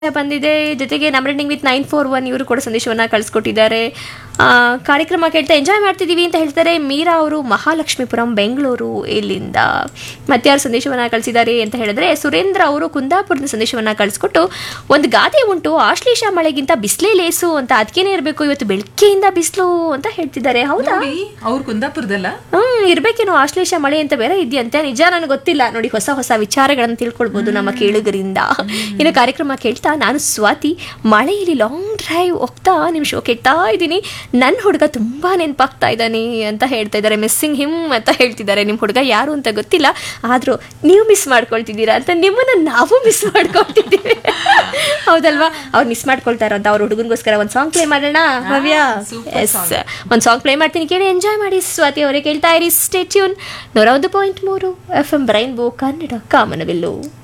ಬಂದಿದೆ ಜೊತೆಗೆ ನಮ್ಮ running with nine four one ಇವರು ಕೂಡ ಸಂದೇಶವನ್ನ ಕಳಿಸ್ಕೊಟ್ಟಿದ್ದಾರೆ ಆ, ಕಾರ್ಯಕ್ರಮ ಕೇಳ್ತಾ ಎಂಜಾಯ್ ಮಾಡ್ತಿದ್ದೀವಿ ಅಂತ ಹೇಳ್ತಾರೆ ಮೀರಾ ಅವರು ಮಹಾಲಕ್ಷ್ಮೀಪುರಂ ಬೆಂಗಳೂರು ಇಲ್ಲಿಂದ ಮತ್ತಾರು ಸಂದೇಶವನ್ನ ಕಳಿಸಿದ್ದಾರೆ ಅಂತ ಹೇಳಿದ್ರೆ ಸುರೇಂದ್ರ ಅವರು ಕುಂದಾಪುರದ ಸಂದೇಶವನ್ನ ಕಳಿಸ್ಕೊಟ್ಟು ಒಂದು ಗಾದೆ ಉಂಟು ಆಶ್ಲೇಷ ಮಳೆಗಿಂತ ಬಿಸಿಲೇ ಲೇಸು ಅಂತ ಅದಕ್ಕೇನೆ ಇರಬೇಕು ಇವತ್ತು ಬೆಳಗ್ಗೆಯಿಂದ ಬಿಸಿಲು ಅಂತ ಹೇಳ್ತಿದ್ದಾರೆ ಹೌದಾ ನೋಡಿ ಅವ್ರು ಕುಂದಾಪುರದಲ್ಲ ಹ್ಮ್ ಇರ್ಬೇಕೇನೋ ಆಶ್ಲೇಷ ಮಳೆ ಅಂತ ಬೇರೆ ಇದೆಯಂತೆ ನಿಜ ನನಗೆ ಗೊತ್ತಿಲ್ಲ ನೋಡಿ ಹೊಸ ಹೊಸ ವಿಚಾರಗಳನ್ನು ತಿಳ್ಕೊಳ್ಬೋದು ನಮ್ಮ ಕೇಳುಗರಿಂದ ಇನ್ನು ಕಾರ್ಯಕ್ರಮ ಕೇಳ್ತಾ ನಾನು ಸ್ವಾತಿ ಮಳೆಯಲ್ಲಿ ಲಾಂಗ್ ಡ್ರೈವ್ ಹೋಗ್ತಾ ನಿಮ್ ಶೋ ಕೇಳ್ತಾ ಇದ್ದೀನಿ ನನ್ನ ಹುಡುಗ ತುಂಬಾ ನೆನಪಾಗ್ತಾ ಇದ್ದಾನೆ ಅಂತ ಹೇಳ್ತಾ ಇದ್ದಾರೆ ಮಿಸ್ಸಿಂಗ್ ಹಿಮ್ ಅಂತ ಹೇಳ್ತಿದ್ದಾರೆ ನಿಮ್ಮ ಹುಡುಗ ಯಾರು ಅಂತ ಗೊತ್ತಿಲ್ಲ ಆದ್ರೂ ನೀವು ಮಿಸ್ ಮಾಡ್ಕೊಳ್ತಿದ್ದೀರಾ ಅಂತ ನಿಮ್ಮನ್ನ ನಾವು ಮಿಸ್ ಮಾಡ್ಕೊಳ್ತಿದ್ದೀವಿ ಹೌದಲ್ವಾ ಅವ್ರು ಮಿಸ್ ಮಾಡ್ಕೊಳ್ತಾರ ಅಂತ ಅವ್ರ ಹುಡುಗನಿಗೋಸ್ಕರ ಒಂದು ಸಾಂಗ್ ಪ್ಲೇ ಮಾಡೋಣ ಭವ್ಯ super ಎಸ್ ಒಂದು ಸಾಂಗ್ ಪ್ಲೇ ಮಾಡ್ತೀನಿ ಕೇಳಿ ಎಂಜಾಯ್ ಮಾಡಿ ಸ್ವಾತಿ ಅವರೇ ಕೇಳ್ತಾ ಇರಿ ಸ್ಟೇಟ್ಯೂನ್ ನೂರ ಒಂದು ಪಾಯಿಂಟ್ ಮೂರು ಎಫ್ ಎಂ ಬ್ರೈನ್ ಬೋ ಕನ್ನಡ ಕಾಮನವಿಲ್ಲು